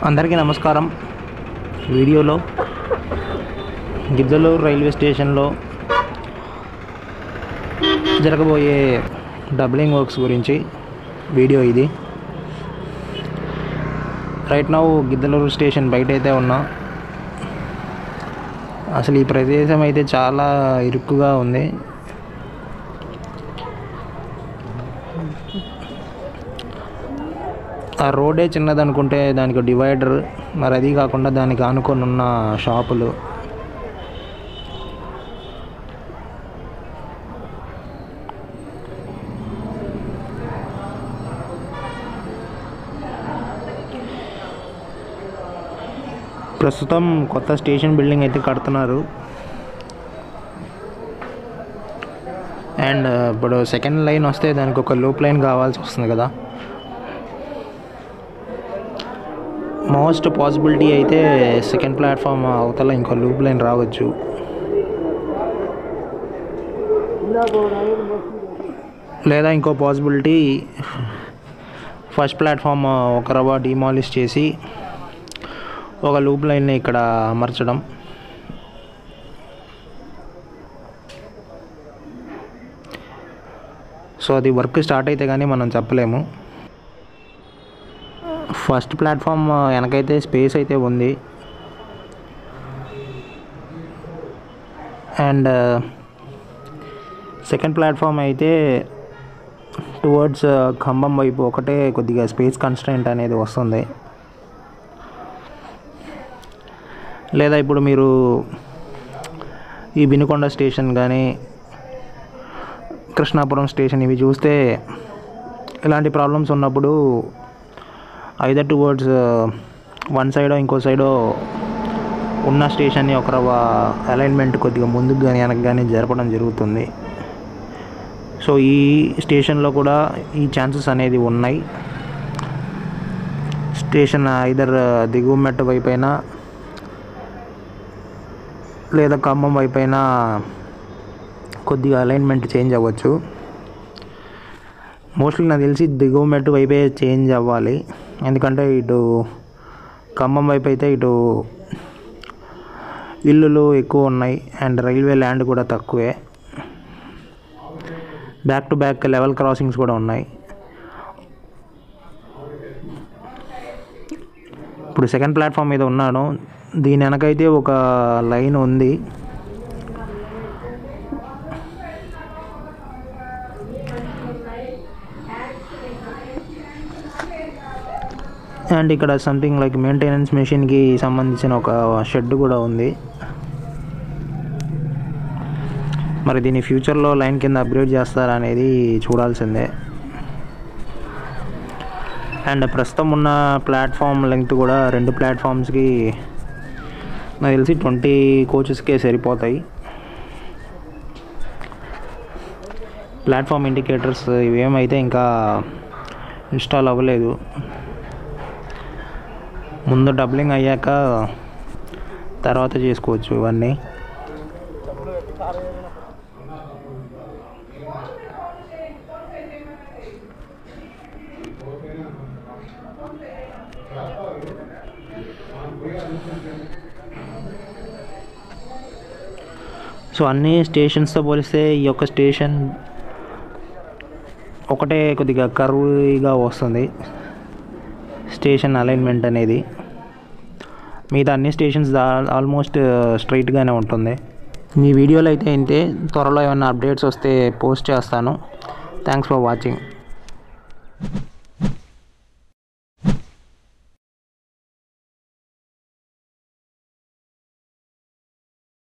అందరికీ నమస్కారం వీడియోలో గిద్దలూరు రైల్వే స్టేషన్లో జరగబోయే డబ్లింగ్ వర్క్స్ గురించి వీడియో ఇది రైట్ నౌ గిద్దలూరు స్టేషన్ బయట అయితే ఉన్నా అసలు ఈ ప్రదేశం అయితే చాలా ఇరుక్కుగా ఉంది ఆ రోడే చిన్నదనుకుంటే దానికి డివైడర్ మరి అది కాకుండా దానికి ఆనుకొని ఉన్న షాపులు ప్రస్తుతం కొత్త స్టేషన్ బిల్డింగ్ అయితే కడుతున్నారు అండ్ ఇప్పుడు సెకండ్ లైన్ వస్తే దానికి ఒక లూప్ లైన్ కావాల్సి వస్తుంది కదా మోస్ట్ పాసిబిలిటీ అయితే సెకండ్ ప్లాట్ఫామ్ అవతల ఇంకో లూప్ లైన్ రావచ్చు లేదా ఇంకో పాసిబిలిటీ ఫస్ట్ ప్లాట్ఫామ్ ఒక రవ్వ డిమాలిష్ చేసి ఒక లూప్ లైన్ని ఇక్కడ అమర్చడం సో అది వర్క్ స్టార్ట్ అయితే కానీ మనం చెప్పలేము ఫస్ట్ ప్లాట్ఫామ్ వెనకైతే స్పేస్ అయితే ఉంది అండ్ సెకండ్ ప్లాట్ఫామ్ అయితే టువర్డ్స్ ఖమ్మం వైపు ఒకటే కొద్దిగా స్పేస్ కన్స్టెంట్ అనేది వస్తుంది లేదా ఇప్పుడు మీరు ఈ బినుకొండ స్టేషన్ కానీ కృష్ణాపురం స్టేషన్ ఇవి చూస్తే ఇలాంటి ప్రాబ్లమ్స్ ఉన్నప్పుడు ఐదర్ టువర్డ్స్ వన్ సైడో ఇంకో సైడో ఉన్న స్టేషన్ని ఒక రవ్వ అలైన్మెంట్ కొద్దిగా ముందుకు కానీ వెనక్కి కానీ జరపడం జరుగుతుంది సో ఈ స్టేషన్లో కూడా ఈ ఛాన్సెస్ అనేది ఉన్నాయి స్టేషన్ ఐదర్ దిగువ మెట్ట వైపు అయినా లేదా ఖమ్మం వైపు అయినా కొద్దిగా అలైన్మెంట్ చేంజ్ అవ్వచ్చు మోస్ట్లీ నాకు తెలిసి దిగువ మెట్టు వైపే చేంజ్ అవ్వాలి ఎందుకంటే ఇటు ఖమ్మం వైపు అయితే ఇటు ఇల్లులు ఎక్కువ ఉన్నాయి అండ్ రైల్వే ల్యాండ్ కూడా తక్కువే back to back level crossings కూడా ఉన్నాయి ఇప్పుడు సెకండ్ ప్లాట్ఫామ్ మీద ఉన్నాను దీని వెనకైతే ఒక లైన్ ఉంది అండ్ ఇక్కడ సంథింగ్ లైక్ మెయింటెనెన్స్ మెషిన్కి సంబంధించిన ఒక షెడ్ కూడా ఉంది మరి దీన్ని ఫ్యూచర్లో లైన్ కింద అప్గ్రేడ్ చేస్తారా అనేది చూడాల్సిందే అండ్ ప్రస్తుతం ఉన్న ప్లాట్ఫామ్ లెంగ్త్ కూడా రెండు ప్లాట్ఫామ్స్కి నాకు తెలిసి ట్వంటీ కోచెస్కే సరిపోతాయి ప్లాట్ఫామ్ ఇండికేటర్స్ ఇవేమైతే ఇంకా ఇన్స్టాల్ అవ్వలేదు ముందు డబ్లింగ్ అయ్యాక తర్వాత చేసుకోవచ్చు ఇవన్నీ సో అన్ని స్టేషన్స్తో పోలిస్తే ఈ యొక్క స్టేషన్ ఒకటే కొద్దిగా కర్వ్గా వస్తుంది స్టేషన్ అలైన్మెంట్ అనేది మిగతా అన్ని స్టేషన్స్ ఆల్మోస్ట్ స్ట్రైట్గానే ఉంటుంది ఈ వీడియోలో అయితే ఇంతే త్వరలో ఏమైనా అప్డేట్స్ వస్తే పోస్ట్ చేస్తాను థ్యాంక్స్ ఫర్ వాచింగ్